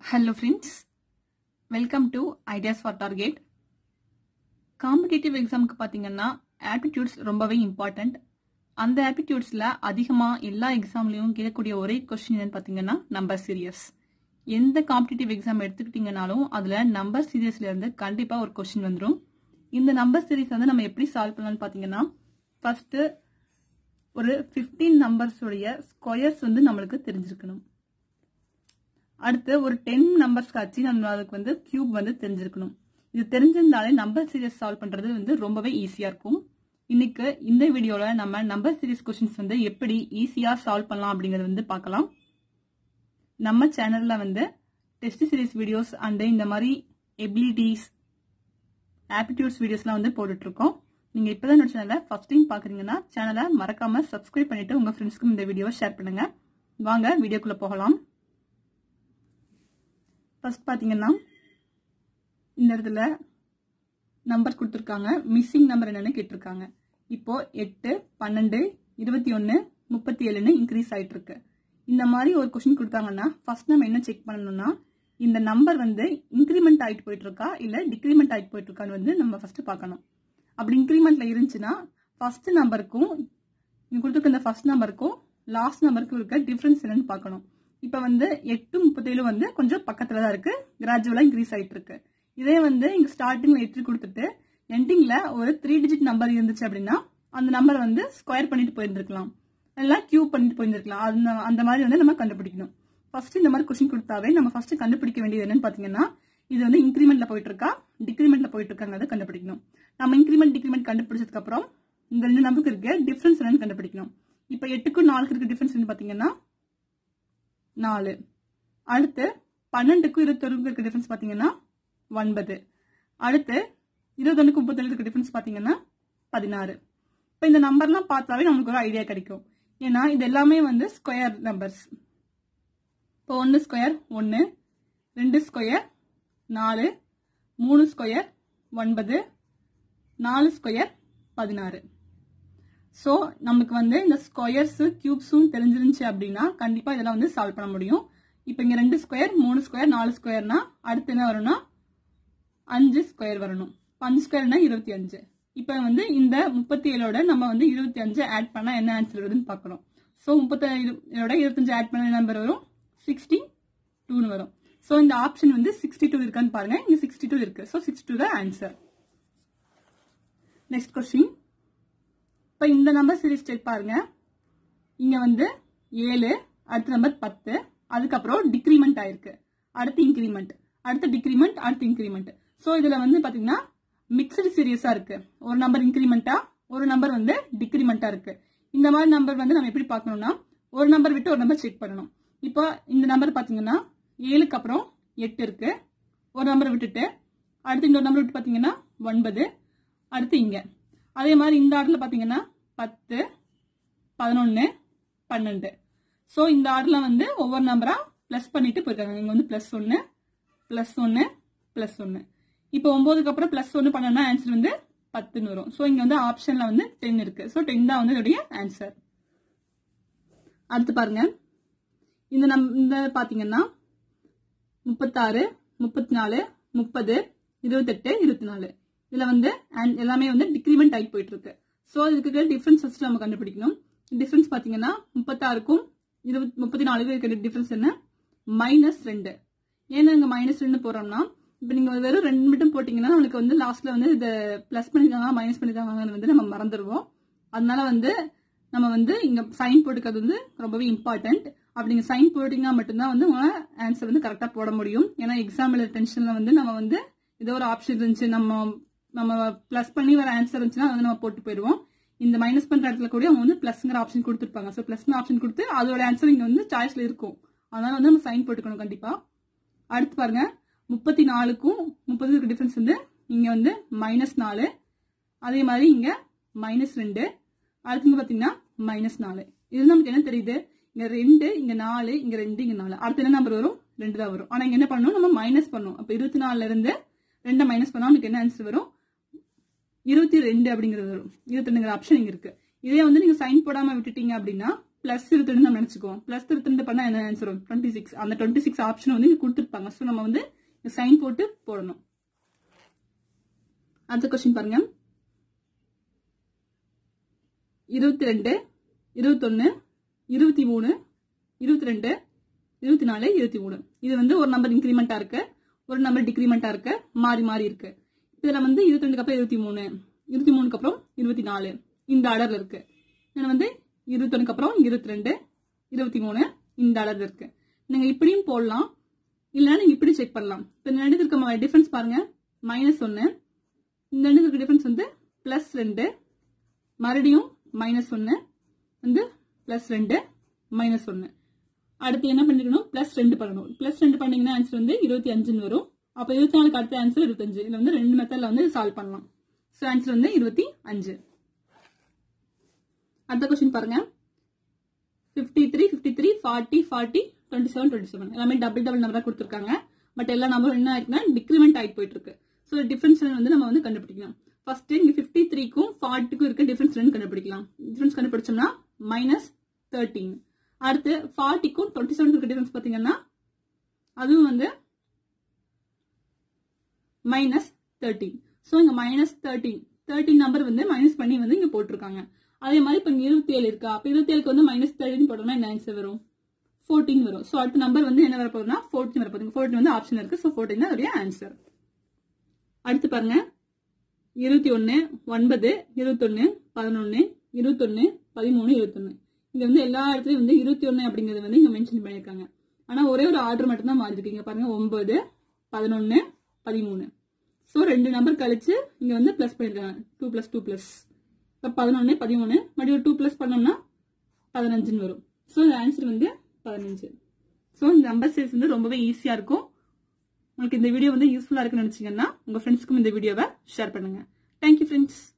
hello friends welcome to ideas for target competitive எக்ஸாமுக்கு பார்த்தீங்கன்னா aptitudes ரொம்பவே இம்பார்ட்டண்ட் அந்த ஆப்டிடியூட்ஸில் அதிகமாக எல்லா எக்ஸாம்லேயும் கேட்கக்கூடிய ஒரே கொஸ்டின் என்னன்னு பார்த்தீங்கன்னா நம்பர் சீரியஸ் எந்த காம்படிட்டிவ் எக்ஸாம் எடுத்துக்கிட்டிங்கனாலும் அதில் நம்பர் சீரியஸ்லேருந்து கண்டிப்பாக ஒரு கொஸ்டின் வந்துடும் இந்த நம்பர் சீரிஸ் வந்து நம்ம எப்படி சால்வ் பண்ணலாம்னு பார்த்தீங்கன்னா ஃபஸ்ட்டு ஒரு ஃபிஃப்டீன் நம்பர்ஸுடைய ஸ்கொயர்ஸ் வந்து நம்மளுக்கு தெரிஞ்சிருக்கணும் அடுத்து ஒரு டென் நம்பர்ஸ் காட்சி நம்ம அதுக்கு வந்து கியூப் வந்து தெரிஞ்சிருக்கணும் இது தெரிஞ்சிருந்தாலே நம்பர் சீரியஸ் சால்வ் பண்றது வந்து ரொம்பவே ஈஸியா இருக்கும் இன்னைக்கு இந்த வீடியோல நம்ம நம்பர் சீரியஸ் கொஸ்டின்ஸ் வந்து எப்படி ஈஸியா சால்வ் பண்ணலாம் அப்படிங்கறது வந்து பார்க்கலாம் நம்ம சேனல்ல வந்து டெஸ்ட் சீரிஸ் வீடியோஸ் அண்ட் இந்த மாதிரி எபிலிட்டிஸ் ஆப்டிடியூட்ஸ் வீடியோஸ்லாம் வந்து போட்டுட்டு இருக்கோம் நீங்க இப்பதான் என்னோட சேனலை ஃபர்ஸ்ட் டைம் பாக்குறீங்கன்னா சேனலை மறக்காம சப்ஸ்கிரைப் பண்ணிட்டு உங்க ஃப்ரெண்ட்ஸ்க்கும் இந்த வீடியோவை ஷேர் பண்ணுங்க வாங்க வீடியோக்குள்ள போகலாம் ஃபர்ஸ்ட் பார்த்தீங்கன்னா இந்த இடத்துல நம்பர் கொடுத்துருக்காங்க மிஸ்ஸிங் நம்பர் என்னன்னு கேட்டிருக்காங்க இப்போ எட்டு பன்னெண்டு இருபத்தி ஒன்று முப்பத்தி ஏழுன்னு இன்க்ரீஸ் ஆயிட்டு இருக்கு இந்த மாதிரி ஒரு கொஸ்டின் கொடுத்தாங்கன்னா ஃபர்ஸ்ட் நம்ம என்ன செக் பண்ணணும்னா இந்த நம்பர் வந்து இன்க்ரிமெண்ட் ஆயிட்டு போயிட்டு இருக்கா இல்ல டிக்ரிமெண்ட் ஆயிட்டு போயிட்டு இருக்கான்னு வந்து நம்ம ஃபர்ஸ்ட் பார்க்கணும் அப்படி இன்க்ரிமெண்ட்ல இருந்துச்சுன்னா ஃபர்ஸ்ட் நம்பருக்கும் இங்க கொடுத்துருக்க இந்த ஃபர்ஸ்ட் நம்பருக்கும் லாஸ்ட் நம்பருக்கும் இருக்க டிஃபரன்ஸ் என்னன்னு பார்க்கணும் இப்போ வந்து எட்டு முப்பத்தேழு வந்து கொஞ்சம் பக்கத்துல தான் இருக்கு கிராஜுவலா இன்க்ரீஸ் ஆயிட்டு இருக்கு இதே வந்து இங்க ஸ்டார்டிங்ல எட்டு கொடுத்துட்டு எண்டிங்ல ஒரு த்ரீ டிஜிட் நம்பர் இருந்துச்சு அப்படின்னா அந்த நம்பர் வந்து ஸ்கொயர் பண்ணிட்டு போயிருந்திருக்கலாம் இல்ல கியூப் பண்ணிட்டு போயிருந்திருக்கலாம் அந்த அந்த மாதிரி வந்து நம்ம கண்டுபிடிக்கணும் ஃபர்ஸ்ட் இந்த மாதிரி கொஸ்டின் கொடுத்தாவே நம்ம ஃபர்ஸ்ட் கண்டுபிடிக்க வேண்டியது என்னன்னு பாத்தீங்கன்னா இது வந்து இன்க்ரிமெண்ட்ல போயிட்டு இருக்கா டிக்ரிமெண்ட்ல போயிட்டு இருக்காங்க கண்டுபிடிக்கணும் நம்ம இன்க்ரிமெண்ட் டிக்ரிமெண்ட் கண்டுபிடிச்சதுக்கு அப்புறம் இந்த ரெண்டு நம்பருக்கு இருக்க டிஃபரன்ஸ் என்னன்னு கண்டுபிடிக்கணும் இப்போ எட்டுக்கும் நாலுக்கு இருக்க டிஃபரன்ஸ் என்ன பாத்தீங்கன்னா நாலு அடுத்து பன்னெண்டுக்கும் இருபத்தொருக்கும் இருக்க டிஃபரன்ஸ் பார்த்தீங்கன்னா ஒன்பது அடுத்து இருபத்தொன்னுக்கு முப்பத்தேழு இருக்க டிஃபரன்ஸ் பார்த்தீங்கன்னா பதினாறு இப்போ இந்த நம்பர்லாம் பார்த்தாவே நமக்கு ஒரு ஐடியா கிடைக்கும் ஏன்னா இது எல்லாமே வந்து ஸ்கொயர் நம்பர்ஸ் இப்போ ஒன்று ஸ்கொயர் ஒன்று ரெண்டு ஸ்கொயர் நாலு மூணு ஸ்கொயர் ஒன்பது நாலு ஸ்கொயர் பதினாறு ஸோ நமக்கு வந்து இந்த ஸ்கொயர்ஸ் கியூப்ஸும் தெரிஞ்சிருந்துச்சு அப்படின்னா கண்டிப்பா இதெல்லாம் வந்து சால்வ் பண்ண முடியும் இப்போ இங்க ரெண்டு ஸ்கொயர் மூணு ஸ்கொயர் நாலு ஸ்கொயர்னா அடுத்து என்ன வரும்னா அஞ்சு ஸ்கொயர் வரணும் அஞ்சு ஸ்கொயர்னா இருபத்தி அஞ்சு இப்போ வந்து இந்த முப்பத்தி ஏழோட நம்ம வந்து இருபத்தி அஞ்சு ஆட் பண்ணா என்ன ஆன்சர் வருதுன்னு பார்க்கணும் ஸோ முப்பத்தேழோட இருபத்தஞ்சு ஆட் பண்ண நம்பர் வரும் சிக்ஸ்டி டூன்னு வரும் ஸோ இந்த ஆப்ஷன் வந்து சிக்ஸ்டி டூ இருக்கான்னு பாருங்க இங்க சிக்ஸ்டி டூ இருக்கு ஸோ சிக்ஸ்டி டூ தான் ஆன்சர் நெக்ஸ்ட் கொஸ்டின் இப்போ இந்த நம்பர் சீரிஸ் செக் பாருங்க இங்க வந்து ஏழு அடுத்த நம்பர் பத்து அதுக்கப்புறம் டிக்ரிமெண்ட் ஆயிருக்கு அடுத்து இன்க்ரிமெண்ட் அடுத்து டிக்ரிமெண்ட் அடுத்து இன்க்ரிமெண்ட் ஸோ இதுல வந்து பாத்தீங்கன்னா மிக்சடு சீரியஸா இருக்கு ஒரு நம்பர் இன்க்ரிமெண்டா ஒரு நம்பர் வந்து டிக்ரிமெண்டா இருக்கு இந்த மாதிரி நம்பர் வந்து நம்ம எப்படி பார்க்கணும்னா ஒரு நம்பர் விட்டு ஒரு நம்பர் செக் பண்ணணும் இப்போ இந்த நம்பர் பாத்தீங்கன்னா ஏழுக்கு அப்புறம் எட்டு இருக்கு ஒரு நம்பர் விட்டுட்டு அடுத்து இன்னொரு நம்பர் விட்டு பாத்தீங்கன்னா ஒன்பது அடுத்து இங்க அதே மாதிரி இந்த ஆர்டர்ல பாத்தீங்கன்னா பத்து பதினொன்னு பன்னெண்டு ஸோ இந்த ஆர்டர்ல வந்து ஒவ்வொரு நம்பரா பிளஸ் பண்ணிட்டு போயிருக்காங்க இங்க வந்து பிளஸ் ஒன்னு பிளஸ் ஒன்னு பிளஸ் ஒன்னு இப்போ ஒன்பதுக்கு அப்புறம் பிளஸ் ஒன்னு பண்ணனா ஆன்சர் வந்து பத்துன்னு வரும் ஸோ இங்க வந்து ஆப்ஷன்ல வந்து டென் இருக்கு ஸோ டென் தான் வந்து இதோடைய ஆன்சர் அடுத்து பாருங்க இந்த நம் இந்த பாத்தீங்கன்னா முப்பத்தாறு முப்பத்தி நாலு முப்பது இருபத்தெட்டு இருபத்தி நாலு இதுல வந்து எல்லாமே வந்து டிக்ரிமெண்ட் ஆகி போயிட்டு இருக்கு ஸோ இதுக்கு டிஃபரன்ஸ் ஃபர்ஸ்ட் நம்ம கண்டுபிடிக்கணும் டிஃபரன்ஸ் பாத்தீங்கன்னா முப்பத்தாறுக்கும் இருபத்தி முப்பத்தி நாலுக்கும் இருக்கிற டிஃபரன்ஸ் என்ன மைனஸ் ரெண்டு ஏன்னா இங்க மைனஸ் ரெண்டு போறோம்னா இப்போ நீங்க வெறும் ரெண்டு மட்டும் போட்டீங்கன்னா நம்மளுக்கு வந்து லாஸ்ட்ல வந்து இதை பிளஸ் பண்ணிருக்காங்க மைனஸ் பண்ணிருக்காங்க வந்து நம்ம மறந்துடுவோம் அதனால வந்து நம்ம வந்து இங்க சைன் போட்டுக்கிறது வந்து ரொம்பவே இம்பார்ட்டன்ட் அப்படி நீங்க சைன் போட்டீங்கன்னா மட்டும்தான் வந்து உங்க ஆன்சர் வந்து கரெக்டா போட முடியும் ஏன்னா எக்ஸாம்ல டென்ஷன்ல வந்து நம்ம வந்து ஏதோ ஒரு ஆப்ஷன் இருந்துச்சு நம்ம நம்ம பிளஸ் பண்ணி வர ஆன்சர் இருந்துச்சுன்னா வந்து நம்ம போட்டு போயிடுவோம் இந்த மைனஸ் பண்ற இடத்துல கூட அவங்க வந்து பிளஸ்ங்கிற ஆப்ஷன் கொடுத்துருப்பாங்க ஸோ பிளஸ் ஆப்ஷன் கொடுத்து அதோட ஆன்சர் இங்க வந்து சாய்ஸ்ல இருக்கும் அதனால வந்து நம்ம சைன் போட்டுக்கணும் கண்டிப்பா அடுத்து பாருங்க முப்பத்தி நாலுக்கும் முப்பதுக்கு டிஃபரன்ஸ் வந்து இங்க வந்து மைனஸ் நாலு அதே மாதிரி இங்க மைனஸ் ரெண்டு அடுத்து பாத்தீங்கன்னா மைனஸ் நாலு இது நமக்கு என்ன தெரியுது இங்க ரெண்டு இங்க நாலு இங்க ரெண்டு இங்க நாலு அடுத்து என்ன நம்பர் வரும் ரெண்டு தான் வரும் ஆனா இங்க என்ன பண்ணணும் நம்ம மைனஸ் பண்ணணும் அப்ப இருபத்தி நாலுல இருந்து ரெண்டை மைனஸ் பண்ணா நமக்கு என்ன ஆன்சர் வரும் இருபத்தி ரெண்டு அப்படிங்கிறது வரும் இருபத்தி ரெண்டுங்கிற ஆப்ஷன் இங்க இருக்கு இதே வந்து நீங்க சைன் போடாம விட்டுட்டீங்க அப்படின்னா பிளஸ் இருபத்தி ரெண்டு நம்ம நினைச்சுக்குவோம் பிளஸ் இருபத்தி ரெண்டு பண்ணா என்ன ஆன்சர் வரும் டுவெண்ட்டி சிக்ஸ் அந்த டுவெண்ட்டி சிக்ஸ் ஆப்ஷன் வந்து இங்க கொடுத்துருப்பாங்க ஸோ நம்ம வந்து சைன் போட்டு போடணும் அடுத்த கொஸ்டின் பாருங்க இருபத்தி ரெண்டு இருபத்தொன்னு இருபத்தி மூணு இருபத்தி ரெண்டு இருபத்தி நாலு இருபத்தி மூணு இது வந்து ஒரு நம்பர் இன்க்ரிமெண்டா இருக்கு ஒரு நம்பர் டிக்ரிமெண்டா இருக்கு மாறி மாறி இருக்கு இதுல வந்து இருபத்தி ரெண்டுக்கு அப்புறம் இருபத்தி மூணு இருபத்தி மூணுக்கு அப்புறம் இருபத்தி நாலு இந்த ஆர்டர்ல இருக்கு இதுல வந்து இருபத்தொன்னுக்கு அப்புறம் இருபத்தி ரெண்டு இருபத்தி மூணு இந்த ஆர்டர்ல இருக்கு நீங்க இப்படியும் போடலாம் இல்லைன்னா நீங்க இப்படி செக் பண்ணலாம் இப்போ இந்த ரெண்டு இருக்க டிஃபரன்ஸ் பாருங்க மைனஸ் ஒன்னு இந்த ரெண்டு இருக்க டிஃபரன்ஸ் வந்து பிளஸ் ரெண்டு மறுபடியும் மைனஸ் ஒன்னு வந்து பிளஸ் ரெண்டு மைனஸ் ஒன்னு அடுத்து என்ன பண்ணிக்கணும் பிளஸ் ரெண்டு பண்ணணும் பிளஸ் ரெண்டு பண்ணீங்கன்னா ஆன்சர் வந்து இருபத்தி அஞ்சுன்னு வரும் அப்போ இருபத்தி நாலுக்கு அடுத்த ஆன்சர் இருபத்தஞ்சு இதுல வந்து ரெண்டு மெத்தட்ல வந்து சால்வ் பண்ணலாம் ஸோ ஆன்சர் வந்து இருபத்தி அஞ்சு அடுத்த கொஸ்டின் பாருங்க fifty three fifty three forty forty twenty seven twenty seven எல்லாமே டபுள் டபுள் நம்பரா கொடுத்துருக்காங்க பட் எல்லா நம்பரும் என்ன ஆயிருக்குன்னா டிக்ரிமெண்ட் ஆகிட்டு போயிட்டு இருக்கு ஸோ டிஃபரன்ஸ் வந்து நம்ம வந்து கண்டுபிடிக்கணும் ஃபர்ஸ்ட் இங்க ஃபிஃப்டி த்ரீக்கும் ஃபார்ட்டிக்கும் இருக்க டிஃபரன்ஸ் ரெண்டு கண்டுபிடிக்கலாம் டிஃபரன்ஸ் கண்டுபிடிச்சோம்னா மைனஸ் தேர்ட்டீன் அடுத்து ஃபார்ட்டிக்கும் டுவெண்ட்டி செவன் இருக்க டிஃபரன்ஸ் பார்த்தீங்கன்னா அதுவும் வந்து மைனஸ் தேர்ட்டீன் ஸோ இங்க மைனஸ் தேர்ட்டீன் தேர்ட்டின் நம்பர் வந்து மைனஸ் பண்ணி வந்து இங்க போட்டிருக்காங்க அதே மாதிரி இப்போ இருபத்தி ஏழு இருக்கா அப்போ இருபத்தி ஏழுக்கு வந்து மைனஸ் தேர்ட்டின் போட்டோம்னா என்ன ஆன்சர் வரும் ஃபோர்டீன் வரும் ஸோ அடுத்த நம்பர் வந்து என்ன வரப்போகுதுன்னா ஃபோர்டீன் வரப்போகுது ஃபோர்டீன் வந்து ஆப்ஷன் இருக்கு ஸோ ஃபோர்டீன் தான் அதோடைய ஆன்சர் அடுத்து பாருங்க இருபத்தி ஒன்று ஒன்பது இருபத்தொன்னு பதினொன்று இருபத்தொன்னு பதிமூணு இருபத்தொன்னு இங்க வந்து எல்லா இடத்துலயும் வந்து இருபத்தி ஒன்னு அப்படிங்கறது வந்து இங்க மென்ஷன் பண்ணியிருக்காங்க ஆனா ஒரே ஒரு ஆர்டர் மட்டும் தான் மாறி இருக்கு இங்க பாருங்க ஒன்பது பதினொன்னு பதிமூணு ஸோ ரெண்டு நம்பர் கழிச்சு இங்க வந்து பிளஸ் பண்ணிருக்காங்க டூ பிளஸ் டூ பிளஸ் இப்போ பதினொன்னு பதிமூணு மறுபடியும் டூ பிளஸ் பண்ணோம்னா பதினஞ்சுன்னு வரும் ஸோ இந்த ஆன்சர் வந்து பதினஞ்சு ஸோ இந்த நம்பர் சீரிஸ் வந்து ரொம்பவே ஈஸியா இருக்கும் உங்களுக்கு இந்த வீடியோ வந்து யூஸ்ஃபுல்லா இருக்குன்னு நினைச்சீங்கன்னா உங்க ஃப்ரெண்ட்ஸ்க்கும் இந்த வீடியோவை ஷேர் பண்ணுங்க தேங்க்யூ ஃப்ரெண்ட்ஸ்